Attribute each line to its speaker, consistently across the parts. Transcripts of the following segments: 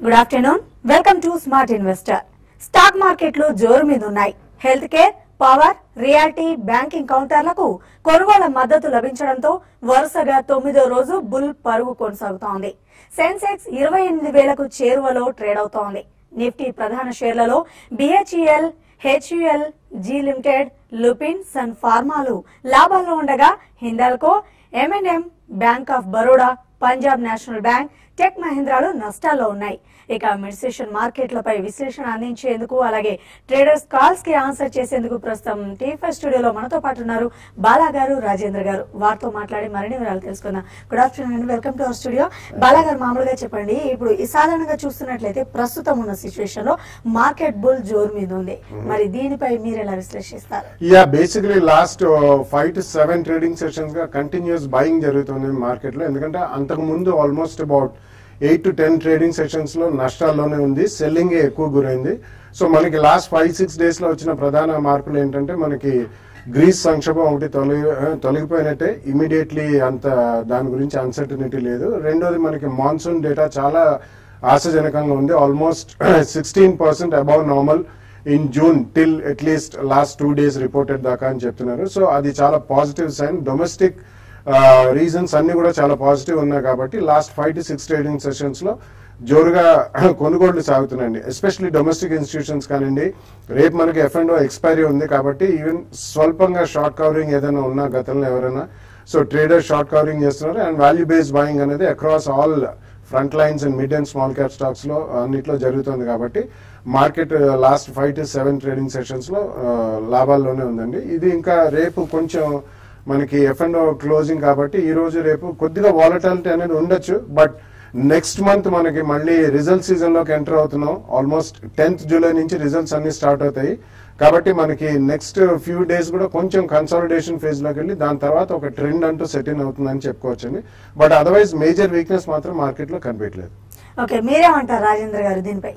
Speaker 1: Good afternoon welcome to smart investor stock మార్కెట్లు జోరు మీద ఉన్నాయి health care power reality banking కౌంటర్లకు కొనుగోళ్ల మద్దతు లభించడంతో వరుసగా తొమ్మిదో రోజు బుల్ పరుగు కొనసాగుతోంది సెన్సెక్స్ ఇరవై ఎనిమిది వేలకు చేరువలో ట్రేడ్ అవుతోంది నిఫ్టీ ప్రధాన షేర్లలో BHEL HUL Zee limited Lupin Sun ఫార్మాలు లాభాల్లో ఉండగా Hindalco MNM bank of Baroda Punjab national bank tech మహీంద్రాలు నష్టాల్లో ఉన్నాయి ఇక మెడిసేషన్ మార్కెట్లపై విశ్లేషణ అందించేందుకు అలాగే ట్రేడర్స్ కాల్స్ కి ఆన్సర్ చేసేందుకు ప్రస్తుతం టీఫై స్టూడియోలో మనతో పాటు ఉన్నారు బాలా గారు రాజేంద్ర గారు వారితో మాట్లాడి మరిన్ని వివరాలు తెలుసుకుందాం గుడ్ ఆఫ్టర్నూన్ అండి welcome to our studio Bala గారు మామూలుగా చెప్పండి ఇప్పుడు ఈ సాధారణంగా చూస్తున్నట్లయితే ప్రస్తుతం ఉన్న సిచ్యువేషన్ లో మార్కెట్ బుల్ జోరు మీద ఉంది మరి దీనిపై మీరు ఎలా విశ్లేషిస్తారు
Speaker 2: yeah basically last five to seven trading sessions గా కంటిన్యూస్ బయింగ్ జరుగుతుంది మార్కెట్ లో ఎందుకంటే అంతకు ముందు almost about eight to ten trading sessions లో నష్టాల్లోనే ఉంది సెల్లింగ్ ఎక్కువ గురైంది సో మనకి లాస్ట్ ఫైవ్ సిక్స్ డేస్ లో వచ్చిన ప్రధాన మార్పులు ఏంటంటే మనకి గ్రీస్ సంక్షోభం ఒకటి తొలగి తొలగిపోయినట్టే ఇమీడియట్లీ అంత దాని గురించి అన్సర్టనిటీ లేదు రెండోది మనకి మాన్సూన్ డేటా చాలా ఆశాజనకంగా ఉంది almost sixteen percent above normal in June till at least last two days reported దాకా అని చెప్తున్నారు సో అది చాలా పాజిటివ్ సైన్ డొమెస్టిక్ రీజన్స్ అన్ని కూడా చాలా పాజిటివ్ ఉన్నాయి కాబట్టి last five to six trading sessions లో జోరుగా కొనుగోళ్లు సాగుతున్నాయండి ఎస్పెషల్లీ డొమెస్టిక్ ఇన్స్టిట్యూషన్స్ కానివ్వండి రేపు మనకి ఎఫ్ అండ్ ఎక్స్పైరీ ఉంది కాబట్టి ఈవెన్ స్వల్పంగా షార్ట్ కవరింగ్ ఏదైనా ఉన్నా గతంలో ఎవరైనా సో ట్రేడర్ షార్ట్ కవరింగ్ చేస్తున్నారు అండ్ వాల్యూ బేస్డ్ బాయింగ్ అనేది across all front lines and mid and small cap stocks లో అన్నిట్లో జరుగుతుంది కాబట్టి market last five to seven trading sessions లో ఆ, లాభాల్లోనే ఉందండి ఇది ఇంకా రేపు కొంచెం మనకి ఎఫ్ అండ్ క్లోజింగ్ కాబట్టి ఈ రోజు రేపు కొద్దిగా వాలటాలిటీ అనేది ఉండొచ్చు బట్ నెక్స్ట్ మంత్ మనకి మళ్ళీ రిజల్ట్ సీజన్ లోకి ఎంటర్ అవుతున్నాం ఆల్మోస్ట్ టెన్త్ జూలై నుంచి రిజల్ట్స్ అన్ని స్టార్ట్ అవుతాయి కాబట్టి మనకి నెక్స్ట్ ఫ్యూ డేస్ కూడా కొంచెం కన్సాలిడేషన్ ఫేజ్ లోకి వెళ్ళి దాని తర్వాత ఒక ట్రెండ్ అంటూ సెట్ ఇన్ అవుతుందని చెప్పుకోవచ్చండి బట్ అదర్వైజ్ మేజర్ వీక్నెస్ మాత్రం మార్కెట్ లో కనిపించలేదు
Speaker 1: ఓకే మీరేమంటారు రాజేంద్ర గారు దీనిపై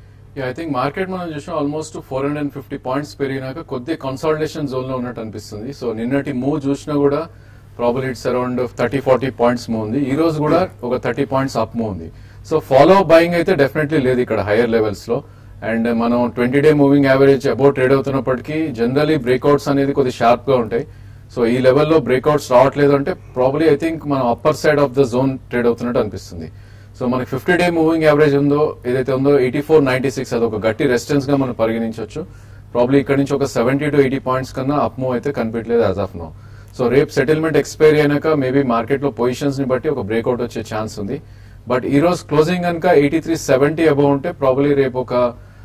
Speaker 3: ఐ థింక్ మార్కెట్ మనం చూసాం almost four hundred and fifty points పెరిగినాక కొద్దిగా కన్సాలిడేషన్ జోన్ లో ఉన్నట్టు అనిపిస్తుంది సో నిన్నటి మూవ్ చూసినా కూడా probably it's around thirty forty points move ఉంది ఈ రోజు కూడా ఒక థర్టీ పాయింట్స్ అప్ మూవ్ ఉంది సో ఫాలో బయింగ్ అయితే డెఫినెట్లీ లేదు ఇక్కడ హైయర్ లెవెల్స్ లో అండ్ మనం twenty day moving average about trade అవుతున్నప్పటికీ జనరలీ బ్రేక్అవుట్స్ అనేది కొద్ది షార్ప్ గా ఉంటాయి సో ఈ లెవెల్లో బ్రేక్అవుట్స్ రావట్లేదు అంటే ప్రాబ్లీ ఐ థింక్ మనం upper side of the zone trade అవుతున్నట్టు అనిపిస్తుంది సో మనకి ఫిఫ్టీ డే మూవింగ్ యావరేజ్ ఉందో ఏదైతే ఉందో ఎయిటీ ఫోర్ నైన్టీ సిక్స్ అది ఒక గట్టి రెసిస్టెన్స్ గా మనం పరిగణించవచ్చు ప్రాబ్లీ ఇక్కడ నుంచి ఒక సెవెంటీ టు ఎయిటీ పాయింట్స్ కన్నా అప్ మూవ్ అయితే కనిపించలేదు యాజ్ ఆఫ్ నో సో రేపు సెటిల్మెంట్ ఎక్స్పైరీ అయినాక మేబీ మార్కెట్ లో పొజిషన్స్ ని బట్టి ఒక బ్రేక్అవుట్ వచ్చే ఛాన్స్ ఉంది బట్ ఈ రోజు క్లోజింగ్ కనుక ఎయిటీ త్రీ సెవెంటీ అబౌవ్ ఉంటే ప్రాబ్లీ రేపు ఒక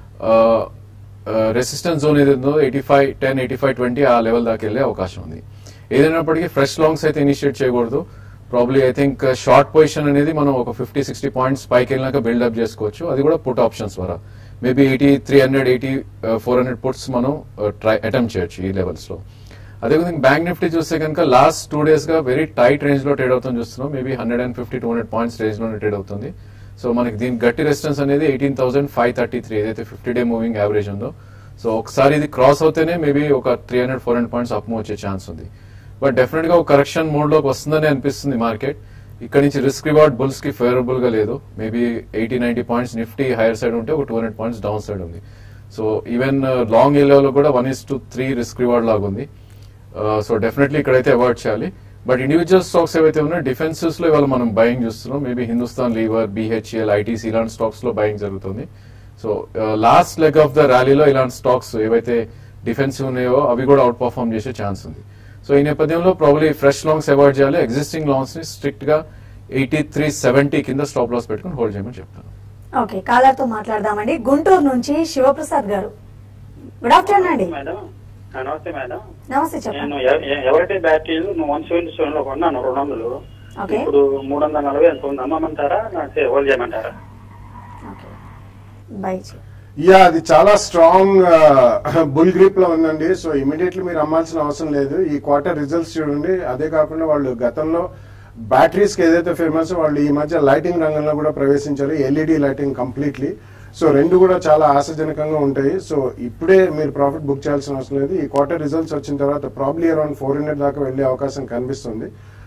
Speaker 3: రెసిస్టెన్స్ జోన్ ఏదైందో eighty five ten eighty five twenty ఆ లెవెల్ దాకా వెళ్ళే అవకాశం ఉంది ఏదైనప్పటికీ ఫ్రెష్ లాంగ్స్ అయితే ఇనిషియేట్ చేయకూడదు probably I think short position అనేది మనం ఒక ఫిఫ్టీ సిక్స్టీ పాయింట్స్ పైకి వెళ్ళినాక బిల్డప్ చేసుకోవచ్చు అది కూడా పుట్ ఆప్షన్స్ ద్వారా maybe eighty three hundred eighty four hundred puts మనం ట్రై అటెంప్ట్ చేయొచ్చు ఈ లెవెల్స్ లో అదేవిధంగా బ్యాంక్ నిఫ్టీ చూస్తే కనుక లాస్ట్ టూ డేస్ గా వెరీ టైట్ రేంజ్ లో ట్రేడ్ అవుతుంది చూస్తున్నాం maybe hundred and fifty two hundred points range లో ట్రేడ్ అవుతుంది సో మనకి దీని గట్టి రెసిస్టెన్స్ అనేది eighteen thousand five thirty three ఏదైతే ఫిఫ్టీ డే మూవింగ్ యావరేజ్ ఉందో సో ఒకసారి ఇది క్రాస్ అవుతేనే మేబీ ఒక three hundred four hundred points up move వచ్చే ఛాన్స్ ఉంది బట్ డెఫినెట్ గా ఒక కరెక్షన్ మోడ్ లోకి వస్తుందని అనిపిస్తుంది మార్కెట్ ఇక్కడ నుంచి రిస్క్ రివార్డ్ బుల్స్ కి ఫేవరబుల్ గా లేదు maybe eighty ninety points Nifty higher side ఉంటే ఒక two hundred points down side ఉంది సో ఈవెన్ లాంగ్ ఏరియాలో కూడా one is to three risk reward లాగా ఉంది సో డెఫినెట్లీ ఇక్కడైతే అవాయిడ్ చేయాలి బట్ ఇండివిజువల్ స్టాక్స్ ఏవైతే ఉన్నాయో డిఫెన్సెస్ లో ఇవాళ మనం బయింగ్ చూస్తున్నాం maybe Hindustan Lever BHEL ITC ఇలాంటి స్టాక్స్ లో బయింగ్ జరుగుతుంది so last leg of the ర్యాలీలో ఇలాంటి స్టాక్స్ ఏవైతే డిఫెన్సివ్ ఉన్నాయో అవి కూడా అవుట్ పర్ఫార్మ్ చేసే ఛాన్స్ ఉంది సో ఈ నేపథ్యంలో ప్రాబ్లీ ఫ్రెష్ లాంగ్స్ అవాయిడ్ చేయాలి ఎగ్జిస్టింగ్ లాంగ్స్ ని స్ట్రిక్ట్ గా ఎయిటీ త్రీ సెవెంటీ కింద స్టాప్ లాస్ పెట్టుకుని హోల్డ్ చేయమని చెప్తాను
Speaker 1: ఓకే కాలర్ తో మాట్లాడదామండి గుంటూరు నుంచి శివప్రసాద్ గారు గుడ్ ఆఫ్టర్నూన్ అండి
Speaker 4: మేడం ఆ, నమస్తే మేడం
Speaker 1: నమస్తే
Speaker 4: నేను
Speaker 1: చెప్పండి
Speaker 4: ఎ- ఎ- ఎవరికై బ్యాటరీలు నువ్వు వన్ సెవెంటీ సెవెన్ లో కొన్నాను రెండు వందలు
Speaker 1: ఓకే.
Speaker 4: ఇప్పుడు మూడు వందల నలభై ఎంత ఉంది అమ్మమంటారా నాకు హోల్డ్ చేయమంటారా
Speaker 1: ఓకే బై
Speaker 2: యా అది చాలా స్ట్రాంగ్ బుల్ గ్రిప్ లో ఉందండి సో ఇమీడియట్లీ మీరు అమ్మాల్సిన అవసరం లేదు ఈ క్వార్టర్ రిజల్ట్స్ చూడండి అదే కాకుండా వాళ్ళు గతంలో బ్యాటరీస్ కి ఏదైతే ఫేమస్ వాళ్ళు ఈ మధ్య లైటింగ్ రంగంలో కూడా ప్రవేశించారు ఎల్ఈడి లైటింగ్ కంప్లీట్లీ సో రెండు కూడా చాలా ఆశాజనకంగా ఉంటాయి సో ఇప్పుడే మీరు ప్రాఫిట్ బుక్ చేయాల్సిన అవసరం లేదు ఈ క్వార్టర్ రిజల్ట్స్ వచ్చిన తర్వాత ప్రాబ్లీ అరౌండ్ ఫోర్ హండ్రెడ్ దాకా వెళ్లే అవకాశం కనిపిస్తుంది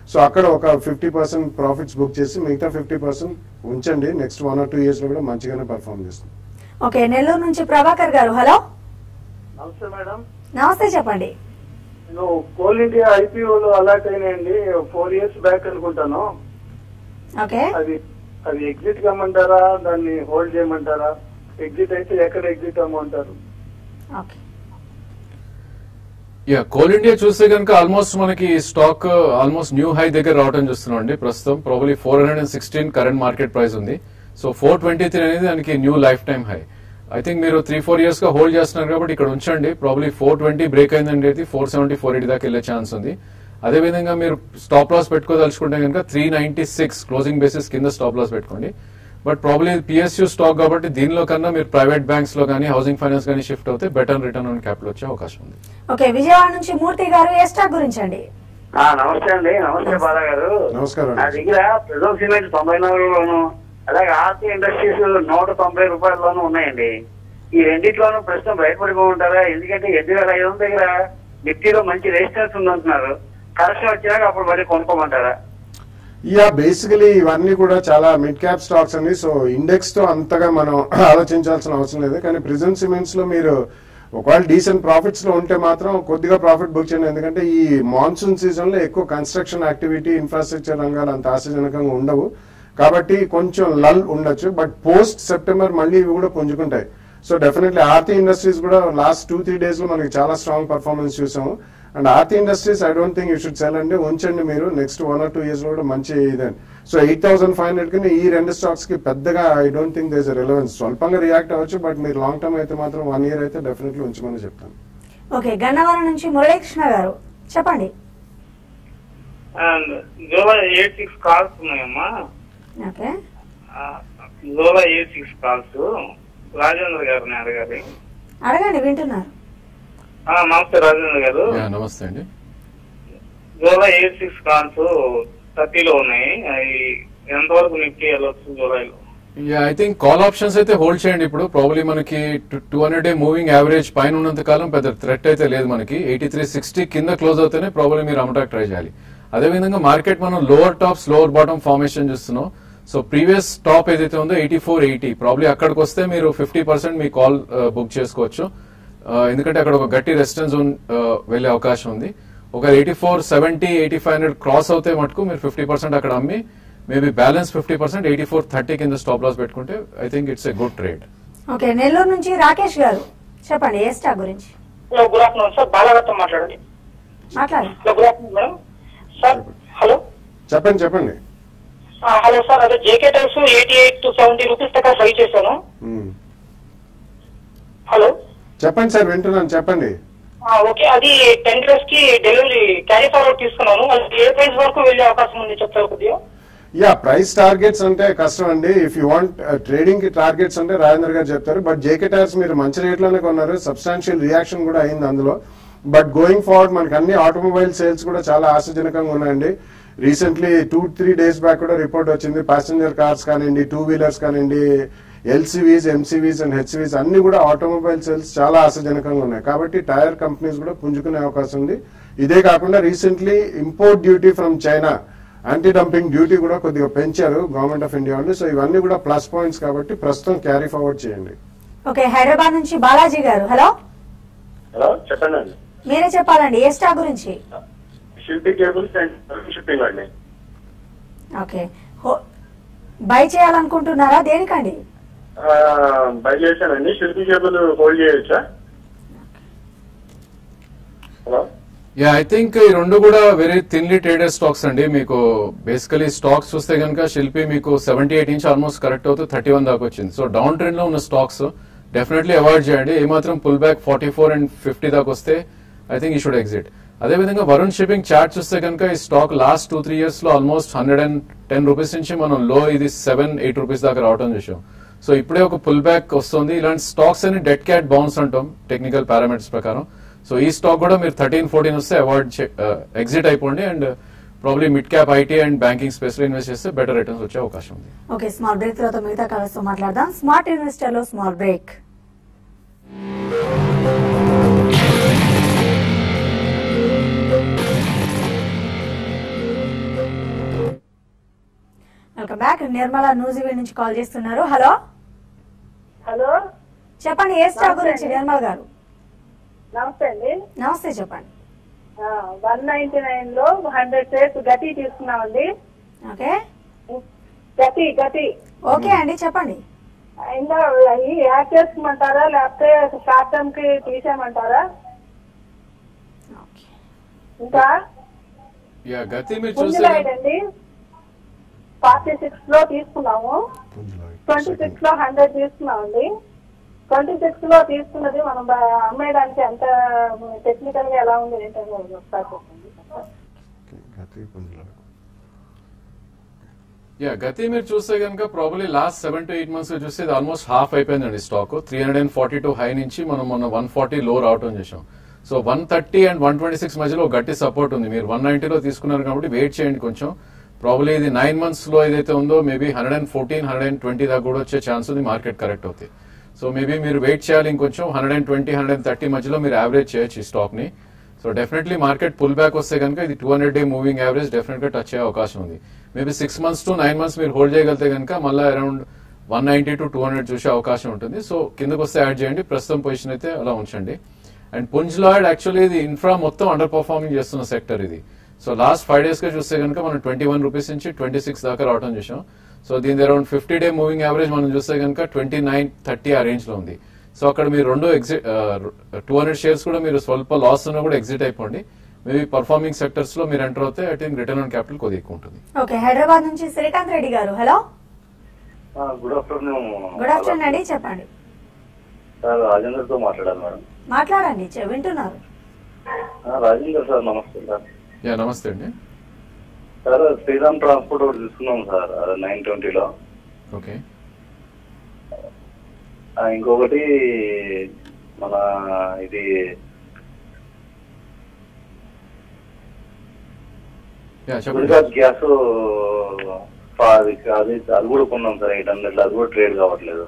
Speaker 2: సో అక్కడ ఒక ఫిఫ్టీ పర్సెంట్ ప్రాఫిట్స్ బుక్ చేసి మిగతా ఫిఫ్టీ పర్సెంట్ ఉంచండి next one or two years లో కూడా మంచిగానే పర్ఫామ్ చేస్తుంది
Speaker 1: ఓకే నెల్లూరు నుంచి ప్రభాకర్ గారు హలో
Speaker 5: నమస్తే మేడం
Speaker 1: నమస్తే చెప్పండి
Speaker 5: నేను కోల్ ఇండియా ఐపీఓలో అలాట్ అయినాయండి ఫోర్ ఇయర్స్ బ్యాక్ అనుకుంటాను
Speaker 1: ఓకే
Speaker 5: అది అది ఎగ్జిట్ కమ్మంటారా దాన్ని హోల్డ్ చేయమంటారా ఎగ్జిట్ అయితే ఎక్కడ ఎగ్జిట్ అమ్మంటారు
Speaker 1: ఓకే
Speaker 3: యా కోల్ ఇండియా చూస్తే కనుక ఆల్మోస్ట్ మనకి స్టాక్ ఆల్మోస్ట్ న్యూ హై దగ్గర రావడం చూస్తున్నాం అండి ప్రస్తుతం probably four hundred and sixteen current market price ఉంది సో ఫోర్ ట్వంటీ త్రీ అనేది దానికి new life time high I think మీరు త్రీ ఫోర్ ఇయర్స్ గా హోల్డ్ చేస్తున్నారు కాబట్టి ఇక్కడ ఉంచండి ప్రాబ్లీ ఫోర్ ట్వంటీ బ్రేక్ అయిందండి అయితే ఫోర్ సెవెంటీ ఫోర్ ఎయిటీ దాకా వెళ్ళే ఛాన్స్ ఉంది అదే విధంగా మీరు స్టాప్ లాస్ పెట్టుకోదలుచుకుంటే కనుక three ninety six closing basis కింద స్టాప్ లాస్ పెట్టుకోండి బట్ ప్రాబ్లీ పిఎస్యూ స్టాక్ కాబట్టి దీనిలో కన్నా మీరు ప్రైవేట్ బ్యాంక్స్ లో కానీ హౌసింగ్ ఫైనాన్స్ కానీ షిఫ్ట్ అవుతే బెటర్ రిటర్న్ ఆన్ క్యాపిటల్ వచ్చే అవకాశం ఉంది
Speaker 1: ఓకే విజయవాడ నుంచి మూర్తి గారు ఏ స్టాక్ గురించి అండి
Speaker 4: ఆ, నమస్తే అండి నమస్తే బాలా గారు
Speaker 2: నమస్కారం
Speaker 4: నా
Speaker 2: అండి.
Speaker 4: దగ్గర ప్రెజల్ సిమెంట్ తొంభై నాలుగులోను అలాగే ఆర్తి ఇండస్ట్రీస్ నూట తొంభై రూపాయల్లోనూ ఉన్నాయండి ఈ రెండిట్లోనూ ప్రస్తుతం బయటపడిపోమంటారా ఎందుకంటే ఎనిమిది వేల ఐదు వందల దగ్గర నిఫ్టీలో మంచి రెసిస్టెన్స్ ఉందంటున్నారు కరెక్షన్ వచ్చినాక అప్పుడు మళ్ళీ కొనుక్కోమంటారా
Speaker 2: యా బేసికలీ ఇవన్నీ కూడా చాలా మిడ్ క్యాప్ స్టాక్స్ అండి సో ఇండెక్స్ తో అంతగా మనం ఆలోచించాల్సిన అవసరం లేదు కానీ ప్రిజన్ సిమెంట్స్ లో మీరు ఒకవేళ డీసెంట్ ప్రాఫిట్స్ లో ఉంటే మాత్రం కొద్దిగా ప్రాఫిట్ బుక్ చేయండి ఎందుకంటే ఈ మాన్సూన్ సీజన్ లో ఎక్కువ కన్స్ట్రక్షన్ యాక్టివిటీ ఇన్ఫ్రాస్ట్రక్చర్ రంగాలు అంత ఆశాజనకంగా ఉండవు కాబట్టి కొంచెం లల్ ఉండొచ్చు బట్ పోస్ట్ సెప్టెంబర్ మళ్ళీ ఇవి కూడా పుంజుకుంటాయి సో డెఫినెట్లీ ఆర్తి ఇండస్ట్రీస్ కూడా లాస్ట్ టూ త్రీ డేస్ లో మనకి చాలా స్ట్రాంగ్ పర్ఫార్మెన్స్ చూసాము and Aarti industries I don't think you should sell అండి ఉంచండి మీరు next one or two years లో కూడా మంచి ఇదే so eight thousand five hundred కి ఈ రెండు స్టాక్స్ కి పెద్దగా I don't think there's relevance స్వల్పంగా రియాక్ట్ అవ్వచ్చు బట్ మీరు లాంగ్ టర్మ్ అయితే మాత్రం వన్ ఇయర్ అయితే డెఫినెట్లీ ఉంచమని చెప్తాను
Speaker 1: ఓకే గన్నవరం నుంచి మురళీకృష్ణ గారు చెప్పండి
Speaker 6: and July eight six calls ఉన్నాయమ్మా
Speaker 1: ఓకే
Speaker 6: ఆ, July eight six calls Rajendra గారిని అడగాలి
Speaker 1: అడగండి వింటున్నారు
Speaker 6: ఆ, నమస్తే రాజేంద్ర గారు
Speaker 3: యా నమస్తే అండి
Speaker 6: జూలై ఎయిట్ సిక్స్ కాల్స్ థర్టీలో ఉన్నాయి అవి ఎంతవరకు నిఫ్టీ వెళ్ళొచ్చు జూలైలో
Speaker 3: ya I think call options అయితే హోల్డ్ చేయండి ఇప్పుడు ప్రాబ్లీ మనకి two hundred day moving average పైన ఉన్నంత కాలం పెద్ద థ్రెట్ అయితే లేదు మనకి ఎయిటీ త్రీ సిక్స్టీ కింద క్లోజ్ అవుతేనే ప్రాబ్లీ మీరు అమ్మటానికి ట్రై చేయాలి అదే విధంగా మార్కెట్ మనం lower tops lower bottom formation చూస్తున్నాం సో ప్రీవియస్ టాప్ ఏదైతే ఉందో ఎయిటీ ఫోర్ ఎయిటీ ప్రాబ్లీ అక్కడికి వస్తే మీరు ఫిఫ్టీ పర్సెంట్ మీ కాల్ బుక్ చేసుకోవచ్చు ఆ, ఎందుకంటే అక్కడ ఒక గట్టి రెసిస్టెన్స్ జోన్ వెళ్లే అవకాశం ఉంది ఒక eighty four seventy eighty five hundred cross అవుతే మటుకు మీరు ఫిఫ్టీ పర్సెంట్ అక్కడ అమ్మి maybe balance fifty percent eighty four thirty కింద స్టాప్ లాస్ పెట్టుకుంటే I think it's a good trade
Speaker 1: okay Nellore నుంచి రాకేష్ గారు చెప్పండి ఏ స్టాక్ గురించి
Speaker 7: హలో గుడ్ ఆఫ్టర్నూన్ సార్ బాలాగారితో మాట్లాడండి
Speaker 1: మాట్లాడండి
Speaker 7: hello good afternoon madam sir hello
Speaker 2: చెప్పండి చెప్పండి
Speaker 7: ఆ, హలో సార్ అదే JK tiles eighty eight to seventy rupees దాకా ట్రై చేశాను
Speaker 2: మ్మ్.
Speaker 7: హలో
Speaker 2: చెప్పండి సార్ వింటున్నాను చెప్పండి
Speaker 7: ఆ, ఓకే అది టెన్ డేస్ కి డెలివరీ క్యారీ ఫార్వర్డ్ తీసుకున్నాను అది ఏ ప్రైస్ వరకు వెళ్ళే అవకాశం ఉంది చెప్తారు కొద్దిగా
Speaker 2: యా ప్రైస్ టార్గెట్స్ అంటే కష్టం అండి ఇఫ్ యూ వాంట్ ట్రేడింగ్ కి టార్గెట్స్ అంటే రాజేంద్ర గారు చెప్తారు బట్ జేకే టైర్స్ మీరు మంచి రేట్ లోనే కొన్నారు సబ్స్టాన్షియల్ రియాక్షన్ కూడా అయింది అందులో బట్ గోయింగ్ ఫార్వర్డ్ మనకి అన్ని ఆటోమొబైల్ సేల్స్ కూడా చాలా ఆశాజనకంగా ఉన్నాయండి recently two three days back కూడా రిపోర్ట్ వచ్చింది ప్యాసింజర్ కార్స్ కానివ్వండి టూ వీలర్స్ కానివ్వండి ఎల్సీవీస్ ఎంసీవీస్ అండ్ హెచ్సీవీస్ అన్ని కూడా ఆటోమొబైల్ సేల్స్ చాలా ఆశాజనకంగా ఉన్నాయి కాబట్టి టైర్ కంపెనీస్ కూడా పుంజుకునే అవకాశం ఉంది ఇదే కాకుండా recently import duty from China anti dumping duty కూడా కొద్దిగా పెంచారు గవర్నమెంట్ ఆఫ్ ఇండియా వాళ్ళు సో ఇవన్నీ కూడా ప్లస్ పాయింట్స్ కాబట్టి ప్రస్తుతం క్యారీ ఫార్వర్డ్ చేయండి
Speaker 1: ఓకే హైదరాబాద్ నుంచి బాలాజీ గారు హలో
Speaker 5: హలో చెప్పండి అండి
Speaker 1: మీరే చెప్పాలండి ఏ స్టాక్ గురించి
Speaker 5: శిల్పి కేబుల్స్ అండ్ షిప్పింగ్ అండి
Speaker 1: ఓకే బై చేయాలనుకుంటున్నారా దేనికండి
Speaker 5: బై చేశానండి శిల్పి కేబుల్ హోల్డ్ చేయొచ్చా హలో
Speaker 3: యా ఐ థింక్ ఈ రెండు కూడా వెరీ థిన్లీ ట్రేడెడ్ స్టాక్స్ అండి మీకు బేసికలీ స్టాక్స్ చూస్తే కనుక శిల్పి మీకు seventy eight inch almost correct అవుతూ థర్టీ వన్ దాకా వచ్చింది సో డౌన్ ట్రెండ్ లో ఉన్న స్టాక్స్ డెఫినెట్లీ అవాయిడ్ చేయండి ఏమాత్రం pull back forty four and fifty దాకా వస్తే ఐ థింక్ ఈ షుడ్ ఎగ్జిట్ అదే విధంగా వరుణ్ షిప్పింగ్ చార్ట్ చూస్తే కనుక ఈ stock last two three years లో almost hundred and ten rupees నుంచి మనం లో ఇది సెవెన్ ఎయిట్ రూపీస్ దాకా రావడం చూసాం సో ఇప్పుడే ఒక పుల్ బ్యాక్ వస్తుంది ఇలాంటి స్టాక్స్ అని డెడ్ క్యాట్ బౌన్స్ అంటాం టెక్నికల్ పారామీటర్స్ ప్రకారం సో ఈ స్టాక్ కూడా మీరు థర్టీన్ ఫోర్టీన్ వస్తే అవాయిడ్ ఎగ్జిట్ అయిపోండి and probably mid cap IT and banking space లో ఇన్వెస్ట్ చేస్తే బెటర్ రిటర్న్స్ వచ్చే అవకాశం ఉంది
Speaker 1: ఓకే స్మాల్ బ్రేక్ తర్వాత మిగతా కలర్స్ తో మాట్లాడదాం స్మార్ట్ ఇన్వెస్టర్ లో small break welcome back Nirmala న్యూజివీ నుంచి కాల్ చేస్తున్నారు హలో
Speaker 8: హలో
Speaker 1: చెప్పండి ఏ స్టాక్ గురించి నిర్మల్ గారు
Speaker 8: నమస్తే అండి
Speaker 1: నమస్తే చెప్పండి
Speaker 8: వన్ నైన్టీ నైన్ లో హండ్రెడ్ షేర్స్ గతి తీసుకున్నామండి
Speaker 1: ఓకే
Speaker 8: గతి గతి
Speaker 1: ఓకే అండి చెప్పండి
Speaker 8: ఇంకా ఈ యాడ్ చేసుకోమంటారా లేకపోతే షార్ట్ టర్మ్ కి తీసేయమంటారా
Speaker 1: ఓకే
Speaker 8: ఇంకా
Speaker 3: యా గతి మీరు చూస్తే
Speaker 8: పుంజులైడ్ అండి ఫార్టీ సిక్స్ లో తీసుకున్నాము ట్వంటీ సిక్స్ లో హండ్రెడ్ తీసుకున్నామండి ట్వంటీ సిక్స్ లో తీసుకున్నది మనం బ- అమ్మేయడానికి ఎంత టెక్నికల్ గా ఎలా ఉంది ఏంటని ఒకసారి చెప్పండి
Speaker 3: యా గతి మీరు చూస్తే కనుక probably last seven to eight months చూస్తే ఇది ఆల్మోస్ట్ హాఫ్ అయిపోయిందండి stock three hundred and forty two high నుంచి మనం మొన్న వన్ ఫార్టీ లో రావటం చేసాం so one thirty and one twenty six మధ్యలో గట్టి సపోర్ట్ ఉంది మీరు వన్ నైన్టీలో తీసుకున్నారు కాబట్టి వెయిట్ చేయండి కొంచెం ప్రాబ్లీ ఇది నైన్ మంత్స్ లో ఏదైతే ఉందో maybe hundred and fourteen hundred and twenty దాకా కూడా వచ్చే ఛాన్స్ ఉంది మార్కెట్ కరెక్ట్ అవుతుంది సో మేబీ మీరు వెయిట్ చేయాలి ఇంకొంచెం hundred and twenty hundred and thirty మధ్యలో మీరు యావరేజ్ చేయొచ్చు ఈ స్టాక్ ని so definitely market pull back వస్తే కనుక ఇది two hundred day moving average definite గా టచ్ అయ్యే అవకాశం ఉంది maybe six months to nine months మీరు హోల్డ్ చేయగలిగితే కనుక మళ్ళీ around one ninety to two hundred చూసే అవకాశం ఉంటుంది సో కిందకు వస్తే యాడ్ చేయండి ప్రస్తుతం పొజిషన్ అయితే అలా ఉంచండి అండ్ పుంజ్ లాయిడ్ యాక్చువల్లీ ఇది ఇన్ఫ్రా మొత్తం అండర్ పర్ఫార్మింగ్ చేస్తున్న సెక్టర్ ఇది సో లాస్ట్ ఫైవ్ డేస్ గా చూస్తే కనుక మనం ట్వంటీ వన్ రూపీస్ నుంచి ట్వంటీ సిక్స్ దాకా రావడం చూసాం సో దీని around fifty day moving average మనం చూస్తే కనుక ట్వంటీ నైన్ థర్టీ ఆ రేంజ్ లో ఉంది సో అక్కడ మీరు రెండు ఎగ్జిట్ టూ హండ్రెడ్ షేర్స్ కూడా మీరు స్వల్ప లాస్ ఉన్నా కూడా ఎగ్జిట్ అయిపోండి మేబీ పర్ఫార్మింగ్ సెక్టర్స్ లో మీరు ఎంటర్ అవుతే I think return on capital కొద్దిగా ఎక్కువ ఉంటుంది
Speaker 1: ఓకే హైదరాబాద్ నుంచి శ్రీకాంత్ రెడ్డి గారు hello
Speaker 9: good afternoon
Speaker 1: good afternoon అండి చెప్పండి
Speaker 9: సార్ రాజేందర్ తో మాట్లాడాలి మేడం
Speaker 1: మాట్లాడండి చె- వింటున్నారు
Speaker 9: ఆ, రాజేందర్ సార్ నమస్తే సార్
Speaker 3: యా నమస్తే అండి
Speaker 9: సార్ శ్రీరామ్ ట్రాన్స్పోర్ట్ ఒకటి తీసుకున్నాం సార్ నైన్ ట్వంటీలో
Speaker 3: ఓకే
Speaker 9: ఇంకొకటి మన ఇది
Speaker 3: యా చెప్పండి
Speaker 9: గుజరాత్ గ్యాస్ అది అది అది కూడా కొన్నాం సార్ ఎయిట్ హండ్రెడ్ అది కూడా ట్రేడ్ కావట్లేదు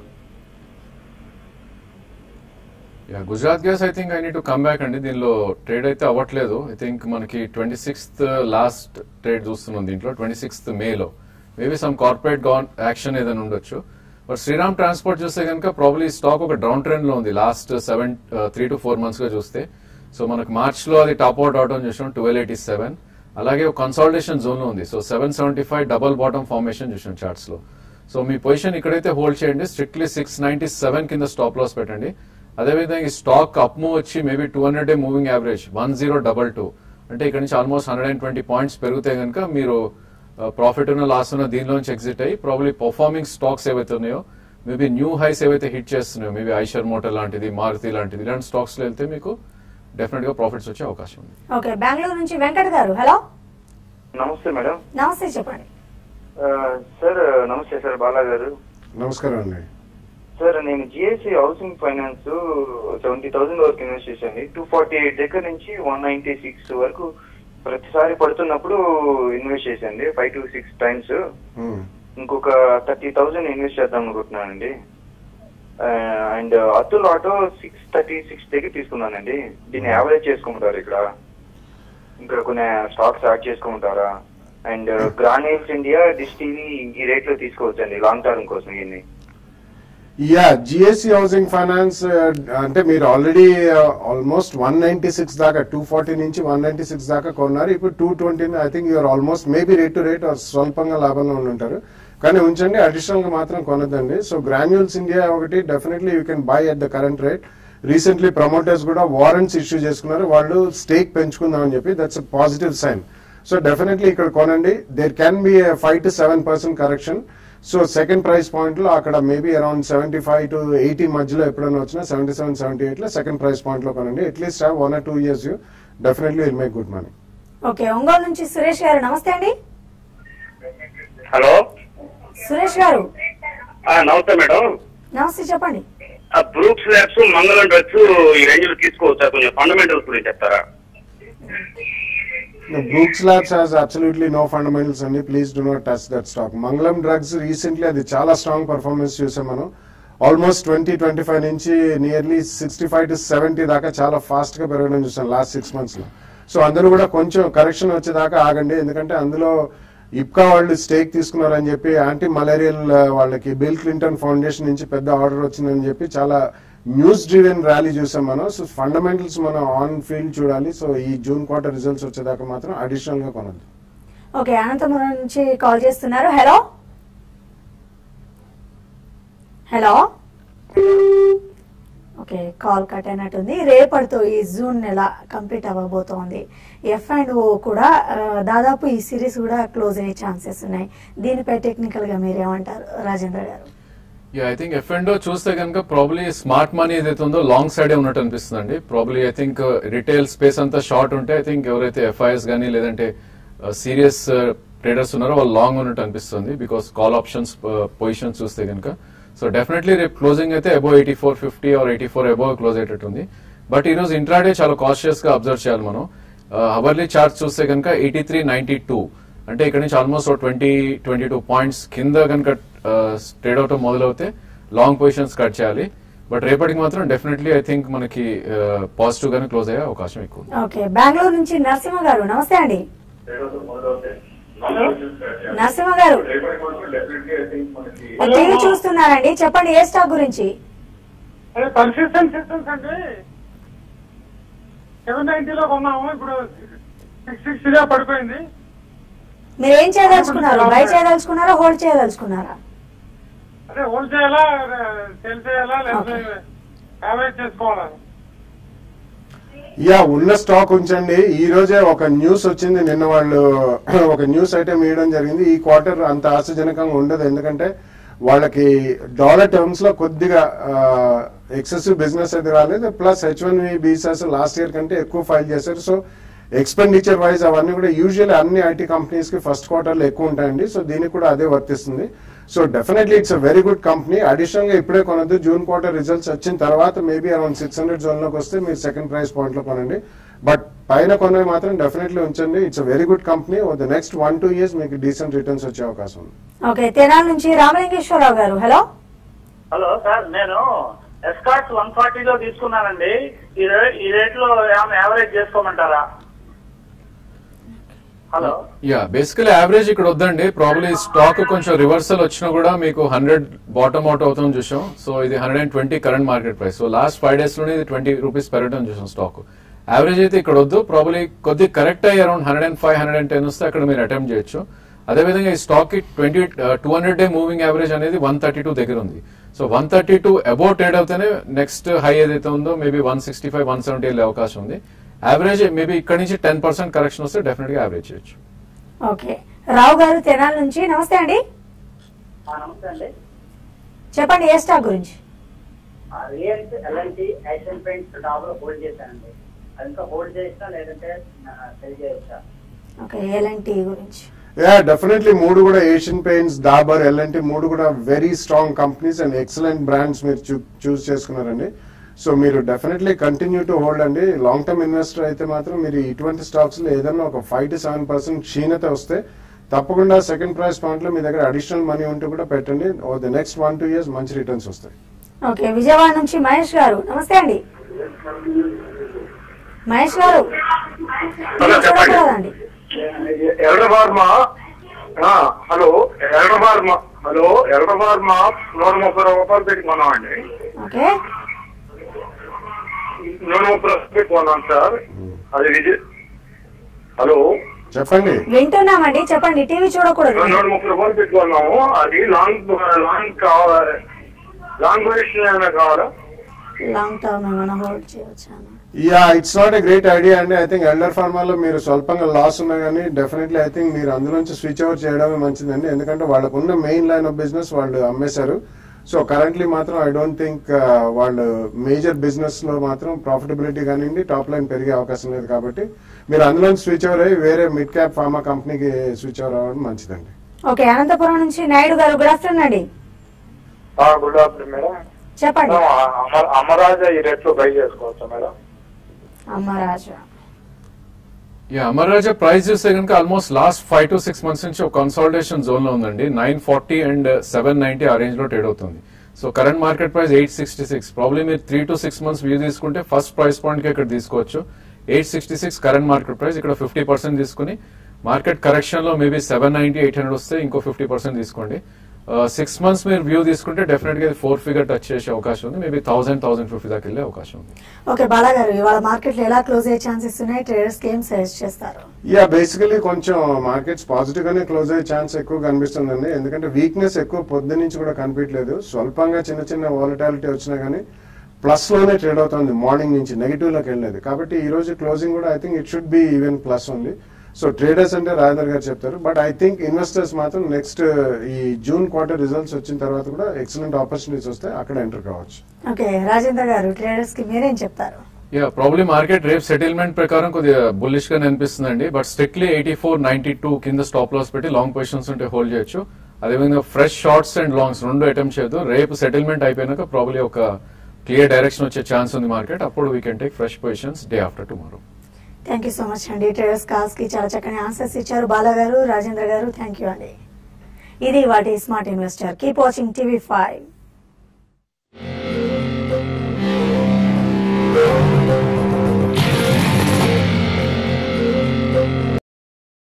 Speaker 3: ya Gujarat gas I think I need to come back అండి దీనిలో ట్రేడ్ అయితే అవ్వట్లేదు ఐ థింక్ మనకి ట్వంటీ సిక్స్త్ లాస్ట్ ట్రేడ్ చూస్తున్నాం దీంట్లో ట్వంటీ సిక్స్త్ మేలో మేబీ సమ్ కార్పొరేట్ గవర్న యాక్షన్ ఏదైనా ఉండొచ్చు బట్ శ్రీరామ్ ట్రాన్స్పోర్ట్ చూస్తే కనుక ప్రాబ్లీ స్టాక్ ఒక డౌన్ ట్రెండ్ లో ఉంది last seven three to four months గా చూస్తే సో మనకు మార్చ్ లో అది టాప్ అవుట్ అవడం చూసాం ట్వెల్వ్ ఎయిటీ సెవెన్ అలాగే ఒక కన్సాలిడేషన్ జోన్ లో ఉంది so seven seventy five double bottom formation చూసాం చార్ట్స్ లో సో మీ పొజిషన్ ఇక్కడైతే హోల్డ్ చేయండి స్ట్రిక్ట్లీ సిక్స్ నైన్టీ సెవెన్ కింద స్టాప్ లాస్ పెట్టండి అదేవిధంగా ఈ స్టాక్ అప్ మూవ్ వచ్చి maybe two hundred day moving average one zero double two అంటే ఇక్కడ నుంచి almost hundred and twenty points పెరిగితే కనుక మీరు ప్రాఫిట్ ఉన్న లాస్ ఉన్న దీనిలోంచి ఎగ్జిట్ అయ్యి ప్రాబ్లీ పర్ఫార్మింగ్ స్టాక్స్ ఏవైతే ఉన్నాయో మేబీ న్యూ హైస్ ఏవైతే హిట్ చేస్తున్నాయో మేబీ ఐషర్ మోటార్ లాంటిది మారుతి లాంటిది ఇలాంటి స్టాక్స్ లో వెళ్తే మీకు డెఫినెట్ గా ప్రాఫిట్స్ వచ్చే అవకాశం ఉంది
Speaker 1: ఓకే బెంగళూరు నుంచి వెంకట్ గారు హలో
Speaker 10: నమస్తే మేడం
Speaker 1: నమస్తే చెప్పండి
Speaker 10: ఆ, సార్ నమస్తే సార్ బాలా గారు
Speaker 2: నమస్కారం అండి
Speaker 10: సార్ నేను GSC housing finance seventy thousand వరకు ఇన్వెస్ట్ చేశాను టూ ఫార్టీ ఎయిట్ దగ్గర నుంచి వన్ నైన్టీ సిక్స్ వరకు ప్రతిసారి పడుతున్నప్పుడు ఇన్వెస్ట్ చేశాను five to six times
Speaker 2: Hmm.
Speaker 10: ఇంకొక థర్టీ థౌసండ్ ఇన్వెస్ట్ చేద్దాం అనుకుంటున్నానండి and Atul auto six thirty six దగ్గర తీసుకున్నానండి దీన్ని యావరేజ్ చేసుకుంటారు ఇక్కడ ఇంకా కొన్ని స్టాక్స్ యాడ్ చేసుకుంటారా and granules India dish TV ఈ రేట్ లో తీసుకోవచ్చండి లాంగ్ టర్మ్ కోసం ఇవన్నీ
Speaker 2: యా జిఎస్సి హౌసింగ్ ఫైనాన్స్ అంటే మీరు already almost one ninety six దాకా టూ ఫార్టీ నుంచి వన్ నైన్టీ సిక్స్ దాకా కొన్నారు ఇప్పుడు two twenty I think you're almost maybe rate to rate స్వల్పంగా లాభంలో ఉండి ఉంటారు కానీ ఉంచండి అడిషనల్ గా మాత్రం కొనద్దండి సో గ్రాన్యూల్స్ ఇండియా ఒకటి definitely you can buy at the current rate recently promoters కూడా వారెంట్స్ ఇష్యూ చేసుకున్నారు వాళ్ళు స్టేక్ పెంచుకుందాం అని చెప్పి that's positive sign so definitely ఇక్కడ కొనండి there can be five to seven percent correction so second price point లో అక్కడ maybe around seventy five to eighty మధ్యలో ఎప్పుడైనా వచ్చినా సెవెంటీ సెవెన్ సెవెంటీ ఎయిట్ లో సెకండ్ ప్రైస్ పాయింట్ లో కొనండి at least have one or two years you definitely will make good money
Speaker 1: okay Ongole నుంచి సురేష్ గారు నమస్తే అండి
Speaker 6: హలో
Speaker 1: సురేష్ గారు
Speaker 6: నమస్తే మేడం
Speaker 1: నమస్తే చెప్పండి
Speaker 6: బ్రూక్స్ ల్యాబ్స్ మంగళం డ్రగ్స్ ఈ రేంజ్ లో తీసుకోవచ్చా కొంచెం ఫండమెంటల్స్ గురించి చెప్తారా
Speaker 2: Brooks labs has absolutely no fundamentals అండి please do not touch that stock Mangalam drugs recently అది చాలా స్ట్రాంగ్ పర్ఫార్మెన్స్ చూసాం మనం ఆల్మోస్ట్ ట్వంటీ ట్వంటీ ఫైవ్ నుంచి nearly sixty five to seventy దాకా చాలా ఫాస్ట్ గా పెరగడం చూసాం లాస్ట్ సిక్స్ మంత్స్ లో సో అందరూ కూడా కొంచెం కరెక్షన్ వచ్చేదాకా ఆగండి ఎందుకంటే అందులో ఇప్కా వాళ్ళు స్టేక్ తీసుకున్నారని చెప్పి యాంటీ మలేరియల్ వాళ్ళకి బిల్ క్లింటన్ ఫౌండేషన్ నుంచి పెద్ద ఆర్డర్ వచ్చిందని చెప్పి చాలా న్యూస్ డ్రివెన్ ర్యాలీ చూసాం మనం సో ఫండమెంటల్స్ మనం ఆన్ ఫీల్డ్ చూడాలి సో ఈ జూన్ క్వార్టర్ రిజల్ట్స్ వచ్చేదాకా మాత్రం అడిషనల్ గా కొనద్దు
Speaker 1: ఓకే అనంతపురం నుంచి కాల్ చేస్తున్నారు hello hello okay call cut అయినట్టుంది రేపటితో ఈ జూన్ నెల కంప్లీట్ అవ్వబోతోంది ఎఫ్ అండ్ ఓ కూడా ఆ, దాదాపు ఈ సిరీస్ కూడా క్లోజ్ అయ్యే ఛాన్సెస్ ఉన్నాయి దీనిపై టెక్నికల్ గా మీరేమంటారు రాజేంద్ర గారు
Speaker 3: yeah I think F and చూస్తే కనుక ప్రాబ్లీ స్మార్ట్ మనీ ఏదైతే ఉందో లాంగ్ సైడ్ ఉన్నట్టు అనిపిస్తుంది అండి probably I think retail space అంతా షార్ట్ ఉంటే ఐ థింక్ ఎవరైతే ఎఫ్ఐఎస్ కానీ లేదంటే సీరియస్ ట్రేడర్స్ ఉన్నారో వాళ్ళు లాంగ్ ఉన్నట్టు అనిపిస్తుంది బికాస్ కాల్ ఆప్షన్స్ పొజిషన్స్ చూస్తే కనుక సో డెఫినెట్లీ రేపు క్లోజింగ్ అయితే above eighty four fifty or eighty four above close అయ్యేటట్టుంది బట్ ఈ రోజు ఇంట్రాడే చాలా కాన్షియస్ గా అబ్జర్వ్ చేయాలి మనం అవర్లీ చార్ట్ చూస్తే కనుక ఎయిటీ త్రీ నైన్టీ టూ అంటే ఇక్కడ నుంచి almost twenty twenty two points కింద కనుక ట్రేడ్ అవటం మొదలవుతే లాంగ్ పొజిషన్స్ కట్ చేయాలి బట్ రేపటికి మాత్రం డెఫినెట్లీ ఐ థింక్ మనకి పాజిటివ్ గానే క్లోజ్ అయ్యే అవకాశం ఎక్కువ ఉంది.
Speaker 1: ఓకే బెంగళూరు నుంచి నరసింహ గారు నమస్తే అండి నరసింహ గారు టీవీ చూస్తున్నారండి చెప్పండి ఏ స్టాక్ గురించి
Speaker 11: అదే కన్సిస్టెంట్ సిస్టమ్స్ అండి సెవెన్ నైన్టీలో కొన్నాము ఇప్పుడు సిక్స్ సిక్స్టీగా పడిపోయింది
Speaker 1: మీరు ఏం చేయదలుచుకున్నారు బై చేయదలుచుకున్నారా హోల్డ్ చేయదలుచుకున్నారా
Speaker 11: అదే హోల్డ్ చేయాలా సేల్ చేయాలా లేకపోతే యావరేజ్ చేసుకోవాలా
Speaker 2: యా ఉన్న స్టాక్ ఉంచండి ఈ రోజే ఒక న్యూస్ వచ్చింది నిన్న వాళ్ళు ఒక న్యూస్ ఐటమ్ ఇవ్వడం జరిగింది ఈ క్వార్టర్ అంత ఆశాజనకంగా ఉండదు ఎందుకంటే వాళ్ళకి డాలర్ టర్మ్స్ లో కొద్దిగా ఎక్సెసివ్ బిజినెస్ అయితే రాలేదు plus H one visas last year కంటే ఎక్కువ ఫైల్ చేశారు సో ఎక్స్పెండిచర్ వైజ్ అవన్నీ కూడా యూజువల్లీ అన్ని ఐటీ కంపెనీస్ కి ఫస్ట్ క్వార్టర్ లో ఎక్కువ ఉంటాయండి సో దీనికి కూడా అదే వర్తిస్తుంది so definitely it's a very good company additional గా ఇప్పుడే కొనద్దు జూన్ క్వార్టర్ రిజల్ట్స్ వచ్చిన తర్వాత maybe around six hundred zone లోకి వస్తే మీరు సెకండ్ ప్రైస్ పాయింట్ లో కొనండి బట్ పైన కొనేవి మాత్రం డెఫినెట్లీ ఉంచండి it's a very good company the next one two years మీకు డీసెంట్ రిటర్న్స్ వచ్చే అవకాశం ఉంది
Speaker 1: ఓకే తెనాల నుంచి రామలింగేశ్వరరావు గారు హలో
Speaker 12: హలో సార్ నేను ఎస్కాట్స్ వన్ ఫార్టీలో తీసుకున్నానండి ఈ రే- ఈ రేట్ లో ఏమైనా యావరేజ్ చేసుకోమంటారా హలో
Speaker 3: యా బేసికలీ యావరేజ్ ఇక్కడ వద్దండి ప్రాబ్లీ స్టాక్ కొంచెం రివర్సల్ వచ్చినా కూడా మీకు హండ్రెడ్ బాటమ్ అవుట్ అవుతాం చూసాం సో ఇది hundred and twenty current market price so last five days లోనే ఇది ట్వంటీ రూపీస్ పెరగడం చూసాం స్టాక్ యావరేజ్ అయితే ఇక్కడ వద్దు ప్రాబ్లీ కొద్ది కరెక్ట్ అయ్యి around hundred and five hundred and ten వస్తే అక్కడ మీరు అటెంప్ట్ చేయొచ్చు అదేవిధంగా ఈ స్టాక్ కి twenty two hundred day moving average అనేది వన్ థర్టీ టూ దగ్గర ఉంది so one thirty two above trade అవుతేనే నెక్స్ట్ హై ఏదైతే ఉందో maybe one sixty five one seventy వెళ్ళే అవకాశం ఉంది యావరేజ్ మేబీ ఇక్కడ నుంచి టెన్ పర్సెంట్ కరెక్షన్ వస్తే డెఫినెట్ గా యావరేజ్ చేయొచ్చు
Speaker 1: ఓకే రావు గారు తెనాల నుంచి నమస్తే అండి
Speaker 12: నమస్తే అండి
Speaker 1: చెప్పండి ఏ స్టాక్ గురించి
Speaker 12: రియల్స్ ఎల్ఎన్టీ యాక్షన్ పెయింట్స్ టాప్ లో హోల్డ్ చేశానండి అది ఇంకా హోల్డ్ చేసినా లేదంటే సెల్ చేయొచ్చా
Speaker 1: ఓకే ఎల్ఎన్టీ గురించి
Speaker 2: యా డెఫినెట్లీ మూడు కూడా ఏషియన్ పెయింట్స్ డాబర్ ఎల్ఎన్టీ మూడు కూడా very strong companies and excellent brands మీరు చూస్ చేసుకున్నారండి సో మీరు డెఫినెట్లీ కంటిన్యూ టు హోల్డ్ అండి లాంగ్ టర్మ్ ఇన్వెస్టర్ అయితే మాత్రం మీరు ఇటువంటి స్టాక్స్ లో ఏదైనా ఒక ఫైవ్ టు సెవెన్ పర్సెంట్ క్షీణత వస్తే తప్పకుండా సెకండ్ ప్రైస్ పాయింట్ లో మీ దగ్గర అడిషనల్ మనీ ఉంటే కూడా పెట్టండి ఓ the next one two years మంచి రిటర్న్స్ వస్తాయి
Speaker 1: ఓకే విజయవాడ నుంచి మహేష్ గారు నమస్తే అండి మహేష్ గారు
Speaker 13: హలో, చెప్పండి.
Speaker 1: చూడకూడదండి
Speaker 13: ఎర్రబార్మా హలో ఎర్రబార్మా హలో ఎర్రబార్మా నూట ముప్పై రూపాయలు పెట్టి కొన్నామండి
Speaker 1: ఓకే
Speaker 13: నూట ముప్పై రూపాయలు పెట్టి కొన్నాం సార్ అది విజయ్ హలో
Speaker 2: చెప్పండి
Speaker 1: వింటున్నామండి చెప్పండి టీవీ చూడకూడదు
Speaker 13: నూట ముప్పై రూపాయలు పెట్టి కొన్నాము అది లాంగ్ లాంగ్ కావాలి లాంగ్ పొజిషన్ ఏమైనా కావాలా
Speaker 1: లాంగ్ టర్మ్ ఏమైనా హోల్డ్ చేయొచ్చా
Speaker 2: yeah it's not a great idea అండి ఐ థింక్ ఎల్డర్ ఫార్మాలో మీరు స్వల్పంగా లాస్ ఉన్నా కానీ డెఫినెట్లీ ఐ థింక్ మీరు అందులోంచి స్విచ్ ఓవర్ చేయడమే మంచిదండి ఎందుకంటే వాళ్ళకు ఉన్న మెయిన్ లైన్ ఆఫ్ బిజినెస్ వాళ్ళు అమ్మేశారు సో కరెంట్లీ మాత్రం ఐ డోంట్ థింక్ వాళ్ళు మేజర్ బిజినెస్ లో మాత్రం ప్రాఫిటబిలిటీ కానివ్వండి టాప్ లైన్ పెరిగే అవకాశం లేదు కాబట్టి మీరు అందులోంచి స్విచ్ ఓవర్ అయ్యి వేరే మిడ్ క్యాప్ ఫార్మా కంపెనీకి స్విచ్ ఓవర్ అవ్వడం మంచిదండి
Speaker 1: ఓకే అనంతపురం నుంచి నాయుడు గారు గుడ్ ఆఫ్టర్నూన్ అండి
Speaker 11: గుడ్ ఆఫ్టర్నూన్ మేడం
Speaker 1: చెప్పండి
Speaker 11: అమర- అమరాజా ఈ రేట్ లో బై చేసుకోవచ్చా madam
Speaker 1: Amararaja
Speaker 3: yeah Amararaja price చూస్తే కనుక almost last five to six months నుంచి ఒక కన్సాలిడేషన్ జోన్ లో ఉందండి nine forty and seven ninety ఆ రేంజ్ లో ట్రేడ్ అవుతుంది so current market price eight sixty six probably మీరు three to six months view తీసుకుంటే ఫస్ట్ ప్రైస్ పాయింట్ కి ఇక్కడ తీసుకోవచ్చు eight sixty six current market price ఇక్కడ ఫిఫ్టీ పర్సెంట్ తీసుకుని మార్కెట్ కరెక్షన్ లో maybe seven ninety eight hundred వస్తే ఇంకో ఫిఫ్టీ పర్సెంట్ తీసుకోండి సిక్స్ మంత్స్ మీరు వ్యూ తీసుకుంటే డెఫినెట్ గా ఫోర్ ఫిగర్ టచ్ చేసే అవకాశం ఉంది మేబీ థౌసండ్ థౌసండ్ ఫిఫ్టీ దాకా వెళ్ళే అవకాశం ఉంది
Speaker 1: ఓకే బాలా గారు ఇవాళ మార్కెట్లు ఎలా క్లోజ్ అయ్యే ఛాన్సెస్ ఉన్నాయి ట్రేడర్స్ కి ఏం సజెస్ట్ చేస్తారు
Speaker 2: యా బేసికలీ కొంచెం మార్కెట్స్ పాజిటివ్ గానే క్లోజ్ అయ్యే ఛాన్స్ ఎక్కువ కనిపిస్తుందండి ఎందుకంటే వీక్నెస్ ఎక్కువ పొద్దు నుంచి కూడా కనిపించలేదు స్వల్పంగా చిన్న చిన్న వాలటాలిటీ వచ్చినా గానీ ప్లస్ లోనే ట్రేడ్ అవుతుంది మార్నింగ్ నుంచి నెగిటివ్ లోకి వెళ్ళలేదు కాబట్టి ఈ రోజు క్లోజింగ్ కూడా I think it should be even plus ఉంది సో ట్రేడర్స్ అంటే రాజేందర్ గారు చెప్తారు బట్ ఐ థింక్ ఇన్వెస్టర్స్ మాత్రం నెక్స్ట్ ఈ జూన్ క్వార్టర్ రిజల్ట్స్ వచ్చిన తర్వాత కూడా ఎక్సలెంట్ ఆపర్చునిటీస్ వస్తే అక్కడ ఎంటర్ కావచ్చు
Speaker 1: ఓకే రాజేంద్ర గారు ట్రేడర్స్ కి మీరేం చెప్తారు
Speaker 3: యా ప్రాబ్లీ మార్కెట్ రేపు సెటిల్మెంట్ ప్రకారం కొద్దిగా బుల్లిష్ గా అనిపిస్తుందండి but strictly eighty four ninety two కింద స్టాప్ లాస్ పెట్టి లాంగ్ పొజిషన్స్ ఉంటే హోల్డ్ చేయొచ్చు అదేవిధంగా ఫ్రెష్ షార్ట్స్ అండ్ లాంగ్స్ రెండు అటెంప్ట్ చేయొద్దు రేపు సెటిల్మెంట్ అయిపోయినాక ప్రాబ్లీ ఒక క్లియర్ డైరెక్షన్ వచ్చే ఛాన్స్ ఉంది మార్కెట్ అప్పుడు we can take fresh positions day after tomorrow
Speaker 1: thank you so much అండి ట్రేడర్స్ కాల్స్ కి చాలా చక్కని ఆన్సర్స్ ఇచ్చారు బాలా గారు రాజేంద్ర గారు థ్యాంక్ యూ అండి ఇది వాటి smart investor keep watching TV five